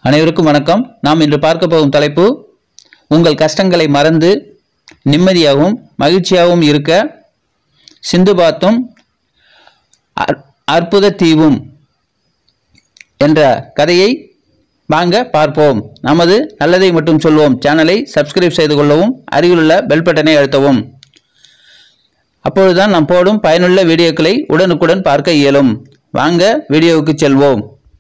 அனைவருக்கும் வணக்கம் நாம் இன்று பார்க்க போகும் தலைப்பு உங்கள் கஷ்டங்களை மறந்து நிம்மதியாகவும் மகிழ்ச்சியாகவும் இருக்க சிந்து பாத்தும் அற்- அற்புத தீவும் என்ற கதையை வாங்க பார்ப்போம் நமது நல்லதை மட்டும் சொல்வோம் சேனலை சப்ஸ்கிரைப் செய்து கொள்ளவும் அருகிலுள்ள பெல் பட்டனை அழுத்தவும் அப்பொழுதுதான் நாம் போடும் பயனுள்ள வீடியோக்களை உடனுக்குடன் பார்க்க இயலும் வாங்க வீடியோவுக்கு செல்வோம்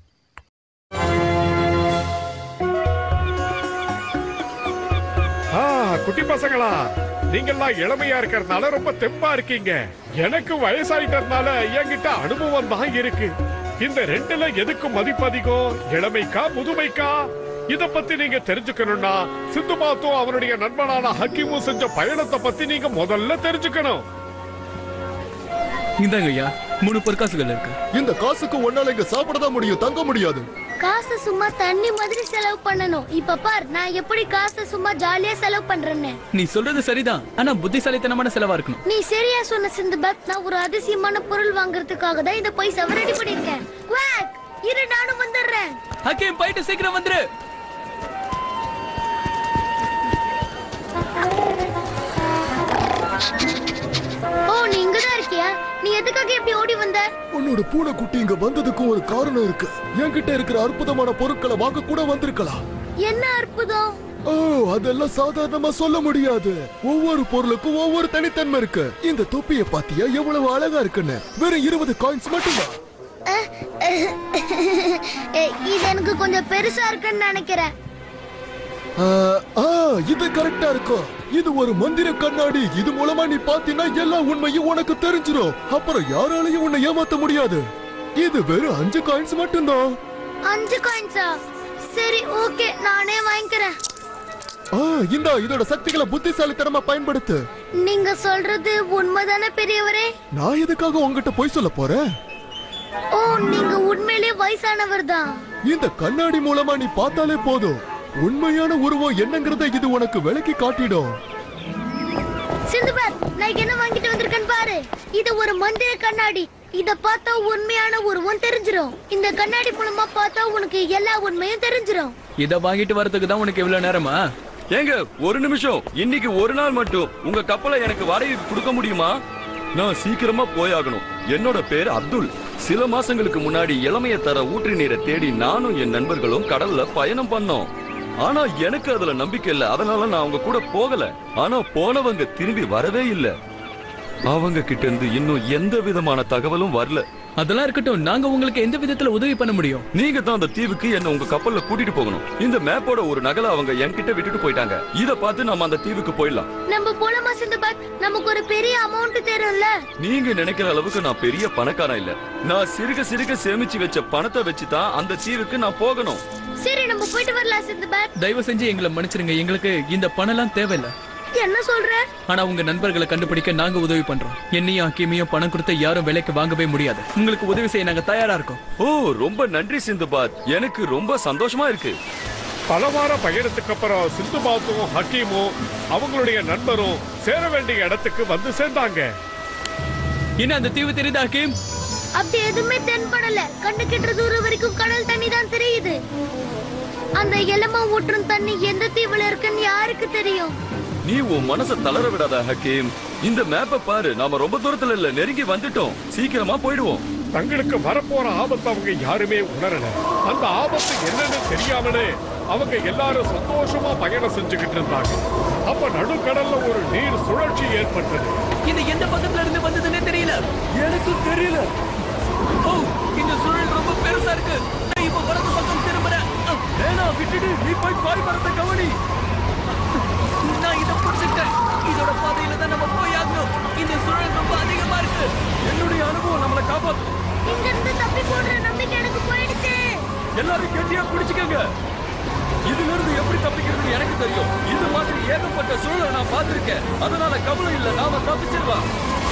ஆ, குட்டி பசங்களா நீங்கெல்லாம் இளமையா இருக்கறதுனால ரொம்ப தெம்பா இருக்கீங்க எனக்கு வயசாயிட்டதுனால என்கிட்ட அனுபவம் தான் இருக்கு இந்த ரெண்டுல எதுக்கு மதிப்பு அதிகம் இளமைக்கா முதுமைக்கா இத பத்தி நீங்க தெரிஞ்சுக்கணும்னா சிந்து பாத்தும் அவனுடைய நண்பனான ஹக்கிமும் செஞ்ச பயணத்தை பத்தி நீங்க முதல்ல தெரிஞ்சுக்கணும் இந்தாங்க ஐயா மூணு பொற்காசுகள் இருக்கு இந்த காசுக்கு ஒன்னால இங்க சாப்பிட தான் முடியும் தங்க முடியாது காசு சும்மா தண்ணி மாதிரி செலவு பண்ணணும் இப்ப பார் நான் எப்படி காசை சும்மா ஜாலியா செலவு பண்றேன்னு நீ சொல்றது சரிதான் ஆனா புத்திசாலித்தனமான செலவா இருக்கணும் நீ சரியா சொன்ன சிந்துபத் நான் ஒரு அதிசயமான பொருள் வாங்குறதுக்காக தான் இந்த பைசா ரெடி பண்ணிருக்கேன் குவாக் இரு நானும் வந்துடுறேன் ஹக்கீம் போயிட்டு சீக்கிரம் வந்துரு ஓ நீ இங்கதான் இருக்கியா நீ எதுக்காக இப்படி ஓடி வந்த உன்னோட பூனைக்குட்டி இங்க வந்ததுக்கும் ஒரு காரணம் இருக்கு என்கிட்ட இருக்கிற அற்புதமான பொருட்களை வாங்க கூட வந்திருக்கலாம் என்ன அற்புதம் ஓ அதெல்லாம் சாதாரணமா சொல்ல முடியாது ஒவ்வொரு பொருளுக்கும் ஒவ்வொரு தனித்தன்மை இருக்கு இந்த தொப்பிய பாத்தியா எவ்வளவு அழகா இருக்குன்னு வெறும் இருபது காயின்ஸ் மட்டும்தான் அஹ், ஏய், இது எனக்கு கொஞ்சம் பெருசா இருக்குன்னு நினைக்கிறேன் ஆ, ஆ, இது கரெக்டா இருக்கும் இது ஒரு மந்திர கண்ணாடி இது மூலமா நீ பாத்தீங்கன்னா எல்லா உண்மையும் உனக்கு தெரிஞ்சிடும் அப்புறம் யாராலையும் உன்னை ஏமாத்த முடியாது இது வெறும் அஞ்சு காயின்ஸ் மட்டும்தான் அஞ்சு காயின்ஸா சரி ஓகே நானே வாங்கிக்கிறேன் ஆ, இந்தா இதோட சக்திகளை புத்திசாலித்தனமா பயன்படுத்து நீங்க சொல்றது உண்மைதானே பெரியவரே நான் எதுக்காக உங்ககிட்ட போய் சொல்ல போறேன் ஓ நீங்க உண்மையிலேயே வயசானவர் தான் இந்த கண்ணாடி மூலமா நீ பார்த்தாலே போதும் உண்மையான உருவம் என்னங்கறத இது உனக்கு விளக்கி காட்டிடும் சிந்துபாத் நான் என்ன வாங்கிட்டு வந்திருக்கேன் பாரு இது ஒரு மந்திர கண்ணாடி இத பார்த்தா உண்மையான உருவம் தெரிஞ்சிரும் இந்த கண்ணாடி மூலமா பார்த்தா உனக்கு எல்லா உண்மையும் தெரிஞ்சிரும் இத வாங்கிட்டு வரதுக்கு தான் உனக்கு இவ்வளவு நேரமா ஏங்க ஒரு நிமிஷம் இன்னைக்கு ஒரு நாள் மட்டும் உங்க கப்பலை எனக்கு வாடகைக்கு கொடுக்க முடியுமா நான் சீக்கிரமா போயாகணும் என்னோட பேர் அப்துல் சில மாசங்களுக்கு முன்னாடி இளமைய தர ஊற்று நீரை தேடி நானும் என் நண்பர்களும் கடல்ல பயணம் பண்ணோம் ஆனா எனக்கு அதுல நம்பிக்கை இல்ல அதனால நான் அவங்க கூட போகல ஆனா போனவங்க திரும்பி வரவே இல்ல அவங்க கிட்ட இருந்து இன்னும் எந்த விதமான தகவலும் வரல அதெல்லாம் இருக்கட்டும் நாங்க உங்களுக்கு எந்த விதத்துல உதவி பண்ண முடியும் நீங்க தான் அந்த தீவுக்கு என்ன உங்க கப்பல்ல கூட்டிட்டு போகணும் இந்த மேப்போட ஒரு நகலை அவங்க என்கிட்ட விட்டுட்டு போயிட்டாங்க இத பார்த்து நம்ம அந்த தீவுக்கு போயிடலாம் நம்ம போலாமா சிந்துபாத் நமக்கு ஒரு பெரிய அமௌண்ட் தெரியும்ல நீங்க நினைக்கிற அளவுக்கு நான் பெரிய பணக்காரன் இல்ல நான் சிறுக சிறுக சேமிச்சு வச்ச பணத்தை வச்சு தான் அந்த தீவுக்கு நான் போகணும் சரி நம்ம போயிட்டு வரலாம் சிந்துபாத் தயவு செஞ்சு எங்களை மன்னிச்சிருங்க எங்களுக்கு இந்த பணம் எல்லாம் தேவையில்ல என்ன சொல்ற ஆனா உங்க நண்பர்களை கண்டுபிடிக்க நாங்க உதவி பண்றோம் என்னையும் ஹக்கீமையும் பணம் கொடுத்து யாரும் விலைக்கு வாங்கவே முடியாது உங்களுக்கு உதவி செய்ய நாங்க தயாரா இருக்கோம் ஓ ரொம்ப நன்றி சிந்துபாத் எனக்கு ரொம்ப சந்தோஷமா இருக்கு பல வார பயணத்துக்கு அப்புறம் சிந்து பாத்தும் ஹக்கீமும் அவங்களுடைய நண்பரும் சேர வேண்டிய இடத்துக்கு வந்து சேர்ந்தாங்க என்ன அந்த தீவு தெரியுதா ஹக்கீம் அப்படி எதுவுமே தென்படல கண்ணு கிட்ட தூரம் வரைக்கும் கடல் தண்ணி தான் தெரியுது அந்த எலமா ஊற்றும் தண்ணி எந்த தீவுல இருக்குன்னு யாருக்கு தெரியும் நீ உன் மனசை தளர விடாத ஹக்கீம் இந்த மேப்பை பாரு நாம ரொம்ப தூரத்துல இல்ல நெருங்கி வந்துட்டோம் சீக்கிரமா போயிடுவோம் தங்களுக்கு வரப்போற ஆபத்து அவங்க யாருமே உணரல அந்த ஆபத்து என்னன்னு தெரியாமலே அவங்க எல்லாரும் சந்தோஷமா பயணம் செஞ்சுக்கிட்டு இருந்தாங்க அப்ப நடுக்கடல்ல ஒரு நீர் சுழற்சி ஏற்பட்டது இது எந்த பக்கத்துல இருந்து வந்ததுன்னே தெரியல எனக்கு தெரியல ஓ இந்த சூழல் ரொம்ப பெருசா இருக்கு நான் இப்ப வலது பக்கம் திரும்புறேன் அஹ், வேணாம் விட்டுடு நீ போய் பாய் மரத்தை கவனி நான் இதை புடிச்சுக்கிட்டேன் இதோட பாதையில தான் நம்ம போய் ஆகணும் இந்த சூழல் ரொம்ப அதிகமா இருக்கு என்னுடைய அனுபவம் நம்மளை காப்பாத்து இங்க இருந்து தப்பி போடுற நம்பிக்கை எனக்கு போயிடுச்சு எல்லாரும் கெட்டியா பிடிச்சுக்கங்க இதுல இருந்து எப்படி தப்பிக்கிறது எனக்கு தெரியும் இது மாதிரி ஏகப்பட்ட சூழலை நான் பார்த்திருக்கேன் அதனால கவலை இல்ல நாம தப்பிச்சிடலாம்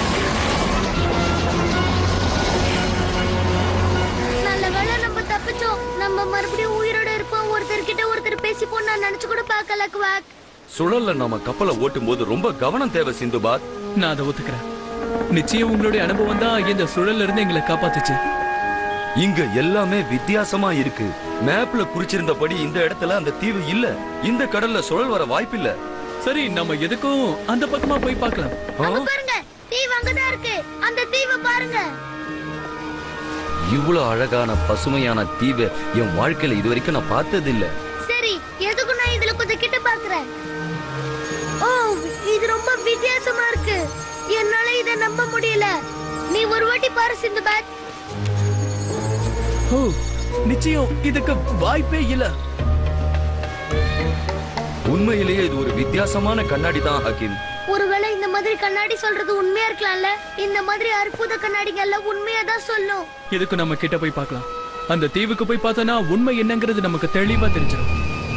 நல்ல வேளை நம்ம தப்பிச்சோம் நம்ம மறுபடியும் உயிரோட இருப்போம் ஒருத்தர் கிட்ட ஒருத்தர் பேசிப்போம் நான் நினைச்சு கூட பார்க்கல குவாக் சுழல்ல நாம கப்பலை ஓட்டும் போது ரொம்ப கவனம் தேவை சிந்துபாத் நான் அதை ஒத்துக்கிறேன் நிச்சயம் உங்களுடைய அனுபவம் தான் இந்த சூழல்ல இருந்து எங்களை காப்பாத்துச்சு இங்க எல்லாமே வித்தியாசமா இருக்கு மேப்ல குறிச்சிருந்தபடி இந்த இடத்துல அந்த தீவு இல்ல இந்த கடல்ல சுழல் வர வாய்ப்பில்ல சரி நம்ம எதுக்கும் அந்த பக்கமா போய் பார்க்கலாம் ஆ? அங்க பாருங்க தீவு அங்கதான் இருக்கு அந்த தீவை பாருங்க இவ்வளவு அழகான பசுமையான தீவை என் வாழ்க்கையில இது வரைக்கும் நான் பார்த்தது இல்ல சரி எதுக்கும் நான் இதுல கொஞ்சம் கிட்ட பாக்குறேன் ஓ இது ரொம்ப வித்தியாசமா இருக்கு என்னால இத நம்ப முடியல நீ ஒரு வாட்டி பாரு சிந்துபாத் ஓ நிச்சயம் இதுக்கு வாய்ப்பே இல்ல உண்மையிலேயே இது ஒரு வித்தியாசமான கண்ணாடி தான் ஹக்கீம் ஒருவேளை இந்த மாதிரி கண்ணாடி சொல்றது உண்மையா இருக்கலாம்ல இந்த மாதிரி அற்புத கண்ணாடிங்க எல்லாம் உண்மையா தான் சொல்லும் இதுக்கு நம்ம கிட்ட போய் பார்க்கலாம் அந்த தீவுக்கு போய் பார்த்தோன்னா உண்மை என்னங்கிறது நமக்கு தெளிவா தெரிஞ்சிடும்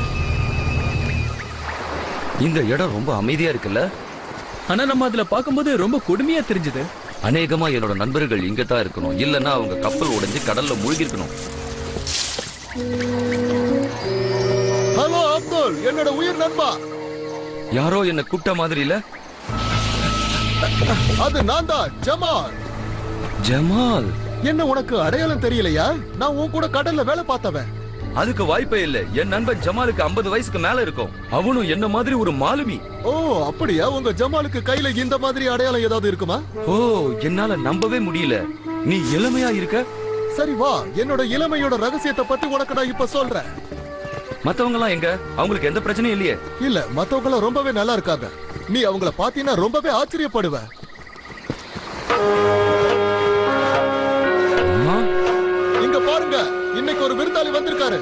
இந்த இடம் ரொம்ப அமைதியா இருக்குல்ல ஆனா நம்ம அதுல பார்க்கும்போது ரொம்ப கொடுமையா தெரிஞ்சது அநேகமா என்னோட நண்பர்கள் இங்க தான் இருக்கணும் இல்லன்னா அவங்க கப்பல் உடைஞ்சு கடல்ல மூழ்கி இருக்கணும் ஹலோ அப்துல் என்னோட உயிர் நண்பா யாரோ என்ன கூப்பிட்ட மாதிரி இல்ல அது நான் தான் ஜமால் ஜமால் என்ன உனக்கு அடையாளம் தெரியலையா நான் உன் கூட கடல்ல வேலை பார்த்தவன் அதுக்கு வாய்ப்பே இல்ல என் நண்பன் ஜமாலுக்கு 50 வயசுக்கு மேல இருக்கும் அவனும் என்ன மாதிரி ஒரு மாலுமி ஓ அப்படியா உங்க ஜமாலுக்கு கையில இந்த மாதிரி அடையாளம் ஏதாவது இருக்குமா ஓ என்னால நம்பவே முடியல நீ இளமையா இருக்க சரி வா என்னோட இளமையோட ரகசியத்தை பத்தி உனக்கு நான் இப்ப சொல்றேன் மத்தவங்க எல்லாம் எங்க அவங்களுக்கு எந்த பிரச்சனையும் இல்லையே இல்ல மத்தவங்க எல்லாம் ரொம்பவே நல்லா இருக்காங்க நீ அவங்கள பாத்தீங்கன்னா ரொம்பவே ஆச்சரியப்படுவ ஆ? இங்க பாருங்க இன்னைக்கு ஒரு விருந்தாளி வந்திருக்காரு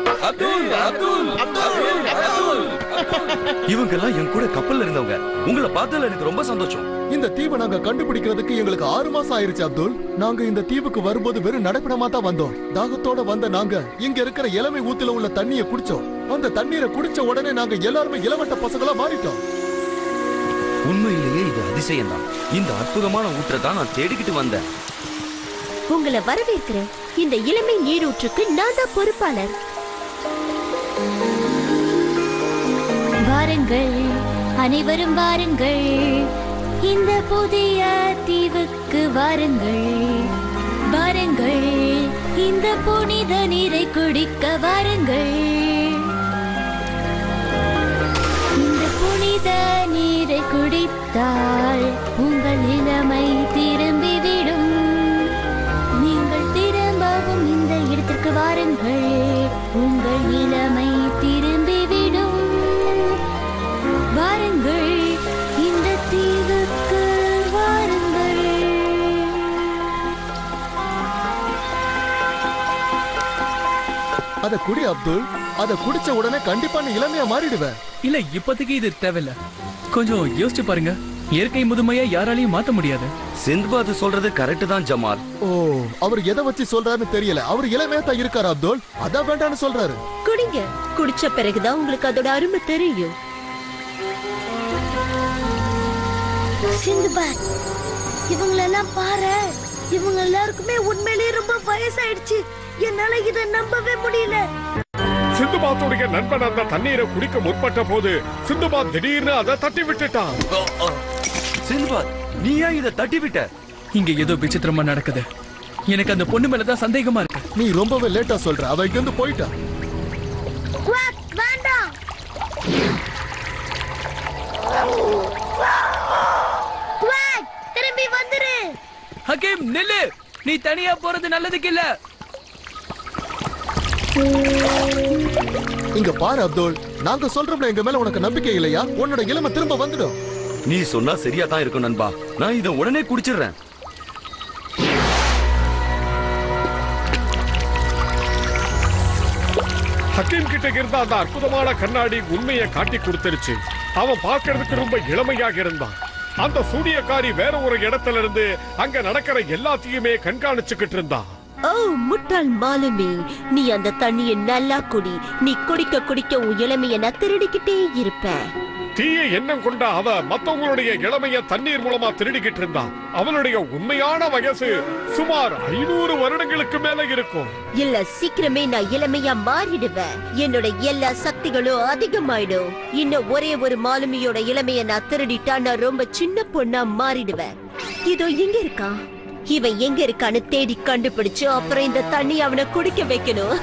இவங்க எல்லாம் என் கூட கப்பல்ல இருந்தவங்க உங்களை பார்த்ததுல எனக்கு ரொம்ப சந்தோஷம் இந்த தீவை நாங்க கண்டுபிடிக்கிறதுக்கு எங்களுக்கு ஆறு மாசம் ஆயிருச்சு அப்துல் நாங்க இந்த தீவுக்கு வரும்போது வெறும் நடைப்படமா தான் வந்தோம் தாகத்தோட வந்த நாங்க இங்க இருக்கிற இளமை ஊத்துல உள்ள தண்ணியை குடிச்சோம் அந்த தண்ணீரை குடிச்ச உடனே நாங்க எல்லாருமே இளவட்ட பசங்களா மாறிட்டோம் உண்மையிலேயே இது அதிசயம் தான் இந்த அற்புதமான ஊற்றை தான் நான் தேடிக்கிட்டு வந்தேன் உங்களை வரவேற்கிறேன் இந்த இளமை நீரூற்றுக்கு நான் தான் பொறுப்பாளர் வாருங்கள் அனைவரும் வாருங்கள் இந்த புதிய தீவுக்கு வாருங்கள் வாருங்கள் இந்த புனித நீரை குடிக்க வாருங்கள் இந்த புனித நீரை குடித்தால் உங்கள் இளமை திரும்பிவிடும் நீங்கள் திரும்பவும் இந்த இடத்திற்கு வாருங்கள் உங்கள் இளமை திரும்பிவிடும் வாருங்கள் இந்த தீவுக்கு வாருங்கள் அத குடி அப்துல் அத குடிச்ச உடனே கண்டிப்பா நீ இளமையா மாறிடுவ இல்ல இப்போதைக்கு இது தேவையில்ல கொஞ்சம் யோசிச்சு பாருங்க இயற்கை முதுமையை யாராலையும் மாத்த முடியாது சிந்த்பாத் சொல்றது கரெக்ட் தான் ஜமால் ஓ அவர் எதை வச்சு சொல்றாருன்னு தெரியல அவர் இளமையா தான் இருக்காரு அப்துல் அதான் வேண்டாம்னு சொல்றாரு குடிங்க குடிச்ச பிறகுதான் உங்களுக்கு அதோட அருமை தெரியும் சிந்துபாத் இவங்களெல்லாம் பாரு இவங்க எல்லாருக்குமே உண்மையிலேயே ரொம்ப வயசாயிடுச்சு என்னால இத நம்பவே முடியல சிந்துபாத்துடைய நண்பன் அந்த தண்ணீரை குடிக்க முற்பட்ட போது சிந்துபாத் திடீர்னு அதை தட்டி விட்டுட்டான் சிந்த்பாத் நீ ஏன் இதை தட்டி விட்ட இங்க ஏதோ விசித்திரமா நடக்குது எனக்கு அந்த பொண்ணு மேலதான் சந்தேகமா இருக்கு நீ ரொம்பவே லேட்டா சொல்ற அவ இங்க இருந்து போயிட்டா குவாக் வேண்டாம் குவாக் திரும்பி வந்துரு ஹக்கீம் நில்லு நீ தனியா போறது நல்லதுக்கு இல்ல இங்க பாரு அப்துல் நாங்க சொல்றோம்ல எங்க மேல உனக்கு நம்பிக்கை இல்லையா உன்னோட இளமை திரும்ப வந்துடும் நீ சொன்னா சரியா தான் இருக்கும் நண்பா நான் இதை உடனே குடிச்சிடுறேன் ஹக்கீம் கிட்ட இருந்த அந்த அற்புதமான கண்ணாடி உண்மையை காட்டி கொடுத்துருச்சு அவன் பார்க்கிறதுக்கு ரொம்ப இளமையாக இருந்தான் அந்த சூனியக்காரி வேற ஒரு இடத்துல இருந்து அங்க நடக்கிற எல்லாத்தையுமே கண்காணிச்சுக்கிட்டு இருந்தான் ஓ முட்டாள் மாலுமி நீ அந்த தண்ணியை நல்லா குடி நீ குடிக்க குடிக்க உன் இளமைய நான் திருடிக்கிட்டே இருப்ப தீய எண்ணம் கொண்ட அவ மத்தவங்களுடைய இளமைய தண்ணீர் மூலமா திருடிக்கிட்டு இருந்தான் அவனுடைய உண்மையான வயசு சுமார் ஐநூறு வருடங்களுக்கு மேல இருக்கும் இல்ல சீக்கிரமே நான் இளமையா மாறிடுவேன் என்னோட எல்லா சக்திகளும் அதிகமாயிடும் இன்னும் ஒரே ஒரு மாலுமியோட இளமைய நான் திருடிட்டா நான் ரொம்ப சின்ன பொண்ணா மாறிடுவேன் இதோ இங்க இருக்கா இவன் எங்க இருக்கான்னு தேடி கண்டுபிடிச்சு அப்புறம் இந்த தண்ணி அவனை குடிக்க வைக்கணும்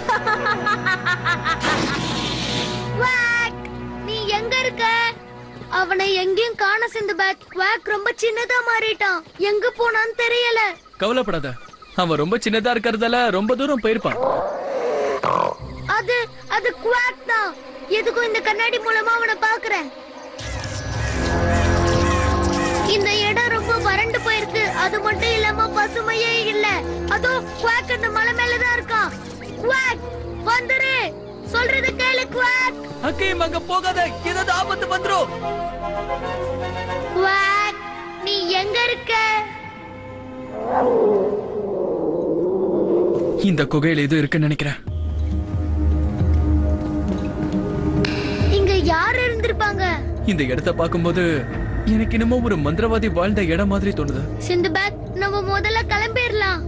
குவாக் நீ எங்க இருக்க அவனை எங்கேயும் காண சிந்துபேத் குவாக் ரொம்ப சின்னதா மாறிட்டான் எங்க போனான்னு தெரியல கவலைப்படாத அவன் ரொம்ப சின்னதா இருக்கிறதால ரொம்ப தூரம் போயிருப்பான் அது அது குவாக் தான் எதுக்கும் இந்த கண்ணாடி மூலமா அவனை பாக்குறேன் இந்த இடம் ரொம்ப வறண்டு போயிருக்கு அது மட்டும் இல்லாம பசுமையே இல்ல அதோ குவாக் அந்த மலை மேலதான் இருக்கான் குவாக் வந்துரு சொல்றது கேளு குவாக் ஹக்கீம் அங்க போகாத ஏதாவது ஆபத்து வந்துரும் குவாக் நீ எங்க இருக்க இந்த குகையில இது இருக்குன்னு நினைக்கிறேன் இங்க யார் இருந்திருப்பாங்க இந்த இடத்த பார்க்கும்போது எனக்கு என்னமோ ஒரு மந்திரவாதி வாழ்ந்த இடம் மாதிரி தோணுது சிந்துபேத் நம்ம முதல்ல கிளம்பிடலாம்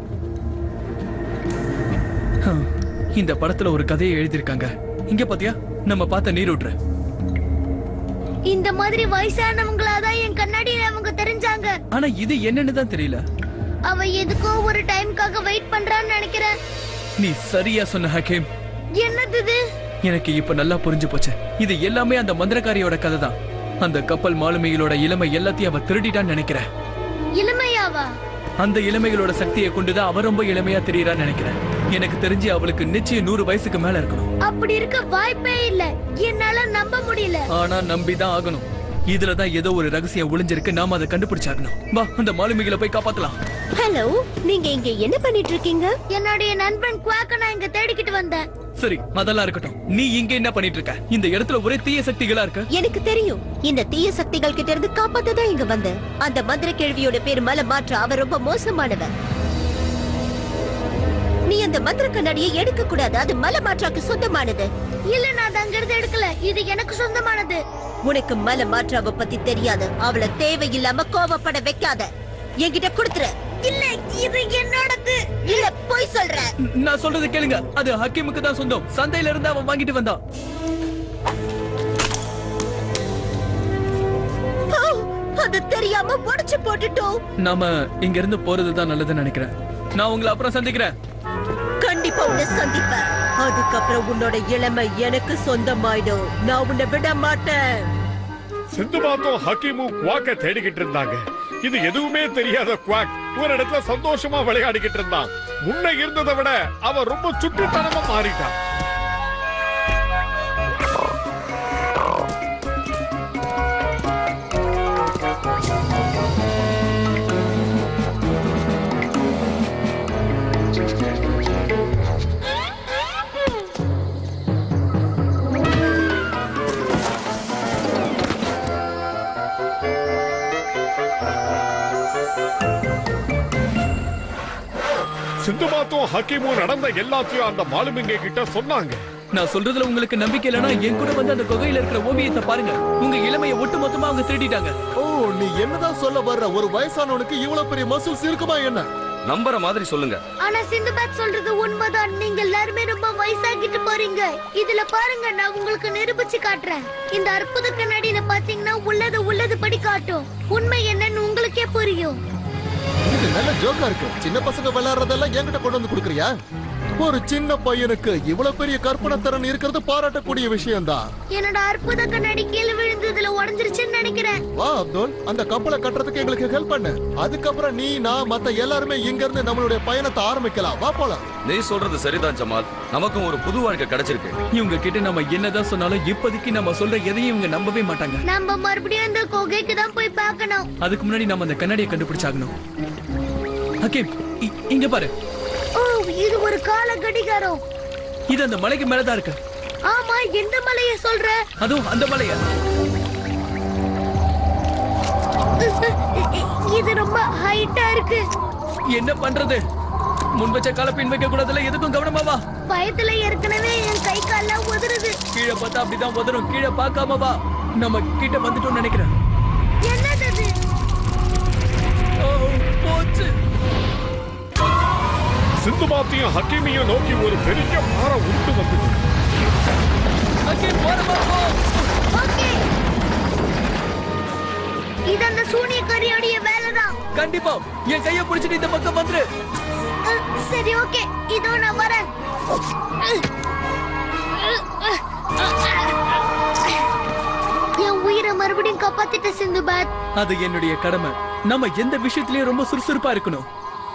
ஹம், இந்த படத்துல ஒரு கதையை எழுதியிருக்காங்க இங்க பாத்தியா நம்ம பார்த்த நீரூற்று இந்த மாதிரி வயசானவங்களாதான் என் கண்ணாடியில அவங்க தெரிஞ்சாங்க ஆனா இது என்னன்னு தான் தெரியல அவ எதுக்கோ ஒரு டைம்க்காக வெயிட் பண்றான்னு நினைக்கிறேன் நீ சரியா சொன்ன ஹக்கீம் என்னது இது எனக்கு இப்ப நல்லா புரிஞ்சு போச்சு இது எல்லாமே அந்த மந்திரக்காரியோட கதை தான் அந்த கப்பல் மாலுமிகளோட இளமை எல்லாத்தையும் அவ திருடிட்டான்னு நினைக்கிறேன் இளமையாவா அந்த இளமைகளோட சக்தியை கொண்டுதான் அவ ரொம்ப இளமையா தெரியறான்னு நினைக்கிறேன் எனக்கு தெரிஞ்சு அவளுக்கு நிச்சயம் நூறு வயசுக்கு மேல இருக்கணும் அப்படி இருக்க வாய்ப்பே இல்ல என்னால நம்ப முடியல ஆனா நம்பிதான் ஆகணும் இதுலதான் ஏதோ ஒரு ரகசியம் ஒளிஞ்சிருக்கு நாம அதை கண்டுபிடிச்சாகணும் வா அந்த மாலுமிகளை போய் காப்பாத்தலாம் ஹலோ நீங்க இங்க என்ன பண்ணிட்டு இருக்கீங்க என்னுடைய நண்பன் குவாக்க நான் இங்க தேடிக்கிட்டு வந்தேன் சரி அதெல்லாம் இருக்கட்டும் நீ இங்க என்ன பண்ணிட்டு இருக்க இந்த இடத்துல ஒரே தீய சக்திகளா இருக்கு எனக்கு தெரியும் இந்த தீய சக்திகள் கிட்ட இருந்து காப்பாத்த தான் இங்க வந்தேன் அந்த மந்திர கேள்வியோட பேர் மலை மாற்ற அவ ரொம்ப மோசமானவன் நீ அந்த மந்திர கண்ணாடியை எடுக்க கூடாது அது மலை மாற்றாக்கு சொந்தமானது இல்ல நான் அதை அங்கிருந்து எடுக்கல இது எனக்கு சொந்தமானது உனக்கு மலை மாற்றாவ பத்தி தெரியாது அவளை தேவையில்லாம கோவப்பட வைக்காத என்கிட்ட கொடுத்துரு இல்ல இது என்னோடது இல்ல போய் சொல்ற நான் சொல்றது கேளுங்க அது ஹக்கீமுக்கு தான் சொந்தம் சந்தையில இருந்து அவன் வாங்கிட்டு வந்தான் ஆ, அது தெரியாம உடைச்சு போட்டுட்டோம் நாம இங்க இருந்து போறதுதான் நல்லதுன்னு நினைக்கிறேன் நான் உங்களை அப்புறம் சந்திக்கிறேன் கண்டிப்பா உன்னை சந்திப்பேன் அதுக்கப்புறம் உன்னோட இளமை எனக்கு சொந்தமாயிடும் நான் உன்னை விட மாட்டேன் சிந்துபாத்தும் ஹக்கீமும் குவாக்க தேடிக்கிட்டு இருந்தாங்க இது எதுவுமே தெரியாத குவாக் ஒரு இடத்துல சந்தோஷமா விளையாடிக்கிட்டு இருந்தான் முன்ன இருந்ததை விட அவன் ரொம்ப சுட்டித்தனமா மாறிட்டான் சிந்துபாத்தும் ஹக்கீமும் நடந்த எல்லாத்தையும் அந்த மாலுமிங்க கிட்ட சொன்னாங்க நான் சொல்றதுல உங்களுக்கு நம்பிக்கை இல்லைன்னா என் கூட வந்து அந்த குகையில இருக்கிற ஓவியத்தை பாருங்க உங்க இளமையை ஒட்டு மொத்தமா அவங்க திருடிட்டாங்க ஓ நீ என்னதான் சொல்ல வர்ற ஒரு வயசானவனுக்கு இவ்வளவு பெரிய மசில்ஸ் இருக்குமா என்ன நம்புற மாதிரி சொல்லுங்க ஆனா சிந்துபாத் சொல்றது உண்மைதான் நீங்க எல்லாருமே ரொம்ப வயசாகிட்டு போறீங்க இதுல பாருங்க நான் உங்களுக்கு நிரூபிச்சு காட்டுறேன் இந்த அற்புத கண்ணாடியில பாத்தீங்கன்னா உள்ளது உள்ளது படி காட்டும் உண்மை என்னன்னு உங்களுக்கே புரியும் இது நல்ல ஜோக்கா இருக்கு சின்ன பசங்க விளையாடுறதெல்லாம் என்கிட்ட கொண்டு வந்து கொடுக்குறியா ஒரு சின்ன பையனுக்கு இவ்வளவு பெரிய கற்பனை திறன் இருக்கிறது பாராட்டக்கூடிய விஷயம்தான் என்னோட அற்புத கண்ணாடி கீழே விழுந்து இதுல உடஞ்சிருச்சுன்னு நினைக்கிறேன் வா அப்துல் அந்த கப்பலை கட்டுறதுக்கு எங்களுக்கு ஹெல்ப் பண்ணு அதுக்கப்புறம் நீ நான் மத்த எல்லாருமே இங்க இருந்து நம்மளுடைய பயணத்தை ஆரம்பிக்கலாம் வா போலாம் நீ சொல்றது சரிதான் ஜமால் நமக்கும் ஒரு புது வாழ்க்கை கிடைச்சிருக்கு இவங்க கிட்ட நம்ம என்னதான் சொன்னாலும் இப்போதைக்கு நம்ம சொல்ற எதையும் இவங்க நம்பவே மாட்டாங்க நம்ம மறுபடியும் அந்த குகைக்கு தான் போய் பார்க்கணும் அதுக்கு முன்னாடி நம்ம அந்த கண்ணாடியை கண்டுபிடிச்சாகணும் ஹக்கீம் இ- இங்க பாரு ஓ இது ஒரு கால கடிகாரம் இது அந்த மலைக்கு மேலதான் இருக்கு ஆமா எந்த மலைய சொல்ற அதுவும் அந்த மலையா இது ரொம்ப ஹைட்டா இருக்கு என்ன பண்றது முன் வச்ச கால பின் வைக்க கூடாதுல எதுக்கும் கவனமா வா பயத்துல ஏற்கனவே என் கை கால்லாம் உதறுது கீழே பார்த்தா அப்படிதான் உதறும் கீழே பார்க்காம வா நம்ம கிட்ட வந்துட்டோம்னு நினைக்கிறேன் என்னது அது ஓ, போச்சு சிந்துபாத்தையும் ஹக்கீமையும் நோக்கி ஒரு பெரிய பாறை உருண்டு வந்தது ஹக்கீம் ஓரமா போ ஓகே இது அந்த சூனியக்காரியோடைய வேலைதான் கண்டிப்பா என் கைய பிடிச்சிட்டு இந்த பக்கம் வந்துரு அஹ், சரி ஓகே இதோ நான் வரேன் என் உயிரை மறுபடியும் காப்பாத்திட்ட சிந்துபாத் அது என்னுடைய கடமை நம்ம எந்த விஷயத்திலயும் ரொம்ப சுறுசுறுப்பா இருக்கணும்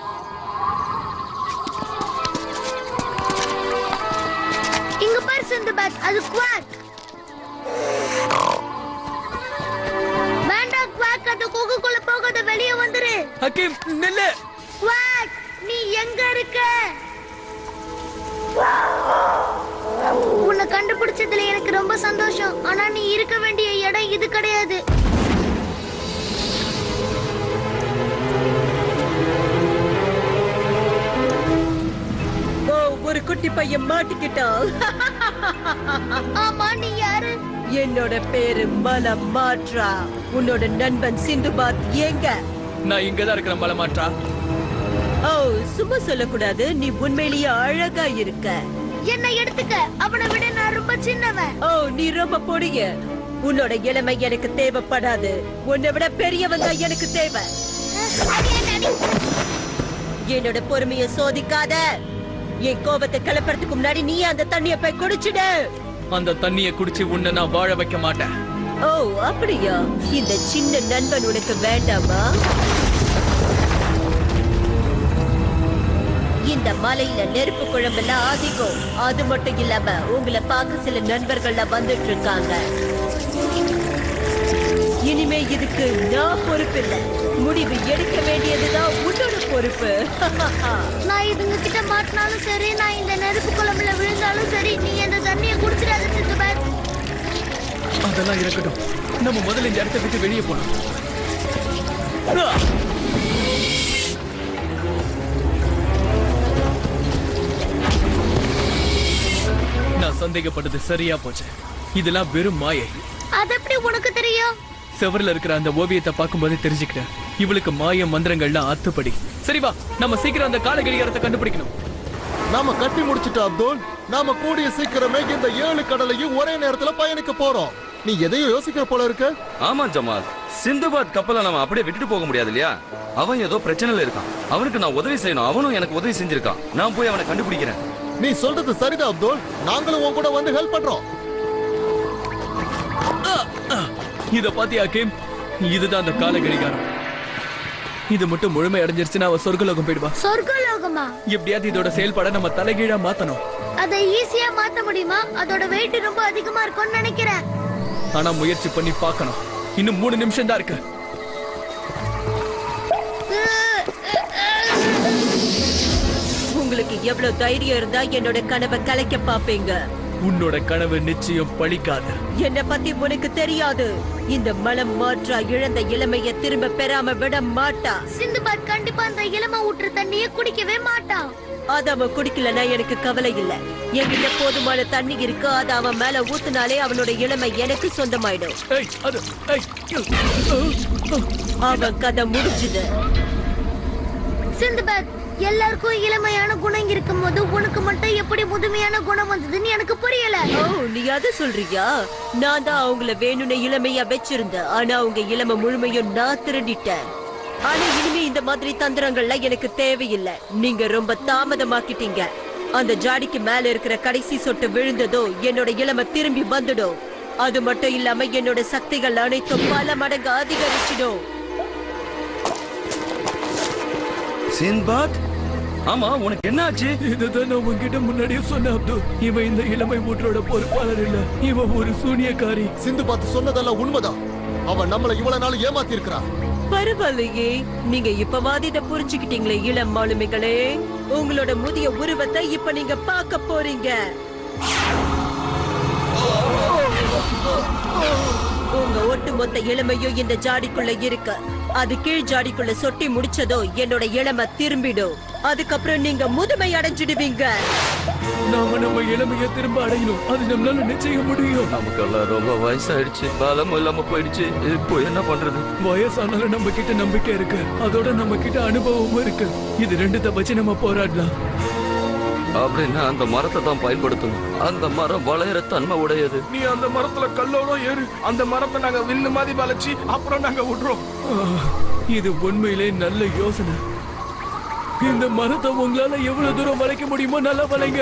இங்க பாரு சிந்துபாத் அது குவாக் வேண்டாம் குவாக் அந்த கொக்குக்குள்ள போகாத வெளியே வந்துரு ஹக்கீம் நில்லு குவாக் நீ எங்க இருக்க உன்னை கண்டுபிடிச்சதுல எனக்கு ரொம்ப சந்தோஷம் ஆனா நீ இருக்க வேண்டிய இடம் இது கிடையாது ஓ ஒரு குட்டி பையன் மாட்டிக்கிட்டான் ஆமா நீ யாரு என்னோட பேரு மல மாற்றா உன்னோட நண்பன் சிந்துபாத் எங்க நான் இங்கதான் இருக்கிற மலமாற்றா ஓ சும்மா சொல்லக்கூடாது நீ உண்மையிலேயே அழகா இருக்க என்ன எடுத்துக்க அவனை விட நான் ரொம்ப சின்னவன் ஓ நீ ரொம்ப பொடிய உன்னோட இளமை எனக்கு தேவைப்படாது உன்னை விட பெரியவன் தான் எனக்கு தேவை அடி, அடி, அடி. என்னோட பொறுமைய சோதிக்காத என் கோபத்தை கிளப்புறதுக்கு முன்னாடி நீ அந்த தண்ணிய போய் குடிச்சிடு அந்த தண்ணிய குடிச்சு உன்னை நான் வாழ வைக்க மாட்டேன் ஓ அப்படியா இந்த சின்ன நண்பன் உனக்கு வேண்டாமா இந்த மலையில நெருப்பு குழம்பெல்லாம் அதிகம் அது மட்டும் இல்லாம உங்களை பார்க்க சில நண்பர்கள்லாம் வந்துட்டு இருக்காங்க இனிமே இதுக்கு நான் பொறுப்பில்லை முடிவு எடுக்க வேண்டியதுதான் உன்னோட பொறுப்பு நான் இதுங்க கிட்ட மாட்டினாலும் சரி நான் இந்த நெருப்பு குழம்புல விழுந்தாலும் சரி நீ அந்த தண்ணியை குடிச்சிடாத சிந்துபாத் அதெல்லாம் இருக்கட்டும் நம்ம முதல்ல இந்த இடத்தை விட்டு வெளியே போலாம் ஆ! நான் சந்தேகப்பட்டது சரியா போச்சு இதெல்லாம் வெறும் மாயை அது எப்படி உனக்கு தெரியும் செவர்ல இருக்கிற அந்த ஓவியத்தை பார்க்கும்போது தெரிஞ்சுக்கிட்டேன் இவளுக்கு மாய மந்திரங்கள்லாம் அத்துப்படி சரி வா நம்ம சீக்கிரம் அந்த கால கடிகாரத்தை கண்டுபிடிக்கணும் நாம கட்டி முடிச்சிட்டோம் அப்துல் நாம கூடிய சீக்கிரமே இந்த ஏழு கடலையும் ஒரே நேரத்துல பயணிக்க போறோம் நீ எதையும் யோசிக்கிற போல இருக்க ஆமா ஜமால் சிந்துபாத் கப்பலை நம்ம அப்படியே விட்டுட்டு போக முடியாது இல்லையா அவன் ஏதோ பிரச்சனையில இருக்கான் அவனுக்கு நான் உதவி செய்யணும் அவனும் எனக்கு உதவி செஞ்சிருக்கான் நான் போய் அவனை கண்டுபிடிக்கிறேன் நீ சொல்றது சரிதான் அப்துல் நாங்களும் உன் கூட வந்து ஹெல்ப் பண்றோம் இத பாத்தியா கேம் இதுதான் அந்த கால கடிகாரம் இது மட்டும் முழுமை அடைஞ்சிருச்சுன்னா அவ சொர்க்கலோகம் போயிடுவா சொர்க்கலோகமா எப்படியாவது இதோட செயல்பாட நம்ம தலைகீழா மாத்தணும் அதை ஈஸியா மாத்த முடியுமா அதோட வெயிட் ரொம்ப அதிகமா இருக்கும்னு நினைக்கிறேன் ஆனா முயற்சி பண்ணி பார்க்கணும் இன்னும் மூணு நிமிஷம் தான் இருக்கு உங்களுக்கு எவ்வளவு தைரியம் இருந்தா என்னோட கனவை கலைக்க பாப்பீங்க உன்னோட கனவு நிச்சயம் பழிக்காது என்ன பத்தி உனக்கு தெரியாது இந்த மலம் மாற்றா இழந்த இளமைய திரும்ப பெறாம விட மாட்டா சிந்துபாத் கண்டிப்பா அந்த இளம ஊற்று தண்ணியை குடிக்கவே மாட்டான் அது அவன் குடிக்கலனா எனக்கு கவலை இல்ல என்கிட்ட போதுமான தண்ணி இருக்கு அது அவன் மேல ஊத்துனாலே அவனோட இளமை எனக்கு சொந்தமாயிடும் ஏய் அது ஏய் அவன் கதை முடிஞ்சுது சிந்துபாத் எல்லாருக்கும் இளமையான குணம் இருக்கும் போது உனக்கு மட்டும் எப்படி முதுமையான குணம் வந்ததுன்னு எனக்கு புரியல ஓ நீ அத சொல்றியா நான் தான் அவங்கள வேணும்னு இளமையா வச்சிருந்தேன் ஆனா அவங்க இளமை முழுமையும் நான் திருடிட்டேன் ஆனா இனிமே இந்த மாதிரி தந்திரங்கள்லாம் எனக்கு தேவையில்லை நீங்க ரொம்ப தாமதமாக்கிட்டீங்க அந்த ஜாடிக்கு மேல இருக்கிற கடைசி சொட்டு விழுந்ததோ என்னோட இளமை திரும்பி வந்துடும் அது மட்டும் இல்லாம என்னோட சக்திகள் அனைத்தும் பல மடங்கு அதிகரிச்சிடும் சின்பாத் ஆமா உனக்கு என்ன ஆச்சு இதுதான் நான் உன்கிட்ட முன்னாடியே சொன்ன அப்துல் இவன் இந்த இளமை ஊற்றோட பொறுப்பாளர் இல்ல இவன் ஒரு சூனியக்காரி சிந்து பார்த்து சொன்னதெல்லாம் உண்மைதான் அவன் நம்மள இவ்வளவு நாள் ஏமாத்தி இருக்கிறான் பரவாயில்லையே நீங்க இப்பவாது இத புரிஞ்சுக்கிட்டீங்களே இளம் மாலுமிகளே உங்களோட முதிய உருவத்தை இப்ப நீங்க பார்க்க போறீங்க உங்க ஒட்டுமொத்த இளமையும் இந்த ஜாடிக்குள்ள இருக்கு அது கீழ் ஜாடிக்குள்ள சொட்டி முடிச்சதோ என்னோட இளமை திரும்பிடும் அதுக்கப்புறம் நீங்க முதுமை அடைஞ்சிடுவீங்க நாம நம்ம இளமைய திரும்ப அடையணும் அது நம்மளால நிச்சயம் முடியும் நமக்கெல்லாம் ரொம்ப வயசாயிடுச்சு பலம் இல்லாம போயிடுச்சு இப்போ என்ன பண்றது வயசானாலும் நம்ம கிட்ட நம்பிக்கை இருக்கு அதோட நம்ம கிட்ட அனுபவமும் இருக்கு இது ரெண்டுத்த வச்சு நம்ம போராடலாம் அப்படின்னா அந்த மரத்தை தான் பயன்படுத்தணும் அந்த மரம் வளையற தன்மை உடையது நீ அந்த மரத்துல கல்லோட ஏறு அந்த மரத்தை நாங்க வில்லு மாதிரி வளைச்சு அப்புறம் நாங்க விடுறோம் ஆ, இது உண்மையிலே நல்ல யோசனை இந்த மரத்தை உங்களால எவ்வளவு தூரம் வளைக்க முடியுமோ நல்லா வளைங்க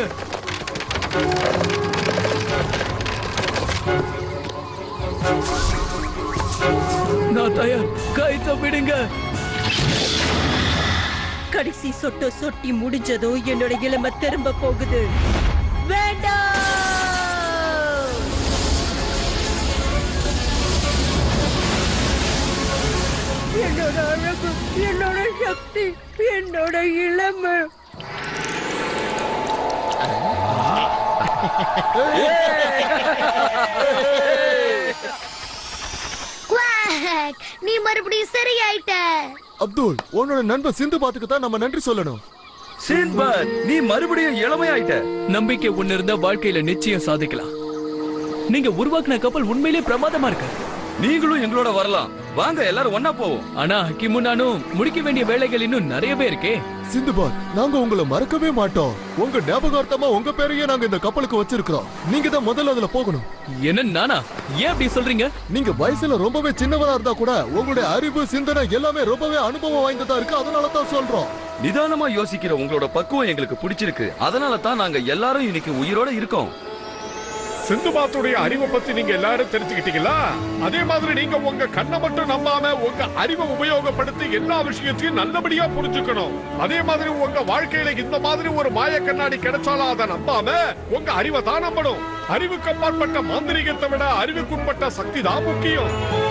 நான் தயார் கைத்த விடுங்க கடைசி சொட்டு சொட்டி முடிஞ்சதும் என்னோட இளமை திரும்ப போகுது வேண்டாம் என்னோட அழகு என்னோட சக்தி என்னோட இளமை குவாக் நீ மறுபடியும் சரியாயிட்ட அப்துல் உன்னோட நண்பர் சிந்து பாத்துக்கு தான் நம்ம நன்றி சொல்லணும் சின்பத் நீ மறுபடியும் இளமையாயிட்ட நம்பிக்கை ஒண்ணு இருந்தா வாழ்க்கையில நிச்சயம் சாதிக்கலாம் நீங்க உருவாக்குன கப்பல் உண்மையிலே பிரமாதமா இருக்கு நீங்களும் எங்களோட வரலாம் வாங்க எல்லாரும் ஒன்னா போவோம் ஆனா ஹக்கிமும் நானும் முடிக்க வேண்டிய வேலைகள் இன்னும் நிறையவே இருக்கே சிந்துபாத் நாங்க உங்களை மறக்கவே மாட்டோம் உங்க ஞாபகார்த்தமா உங்க பேரையே நாங்க இந்த கப்பலுக்கு வச்சிருக்கிறோம் நீங்க தான் முதல்ல அதுல போகணும் என்ன நானா ஏன் அப்படி சொல்றீங்க நீங்க வயசுல ரொம்பவே சின்னவரா இருந்தா கூட உங்களுடைய அறிவு சிந்தனை எல்லாமே ரொம்பவே அனுபவம் வாய்ந்ததா இருக்கு அதனால தான் சொல்றோம் நிதானமா யோசிக்கிற உங்களோட பக்குவம் எங்களுக்கு பிடிச்சிருக்கு அதனால தான் நாங்க எல்லாரும் இன்னைக்கு உயிரோட இருக்கோம் சிந்துபாத்துடைய அறிவை பத்தி நீங்க எல்லாரும் தெரிஞ்சுக்கிட்டீங்களா அதே மாதிரி நீங்க உங்க கண்ணை மட்டும் நம்பாம உங்க அறிவை உபயோகப்படுத்தி எல்லா விஷயத்தையும் நல்லபடியா புரிஞ்சுக்கணும் அதே மாதிரி உங்க வாழ்க்கையில இந்த மாதிரி ஒரு மாய கண்ணாடி கிடைச்சாலும் அதை நம்பாம உங்க அறிவை தான் நம்பணும் அறிவுக்கு அப்பாற்பட்ட மாந்திரிகத்தை விட அறிவுக்குட்பட்ட சக்தி தான் முக்கியம்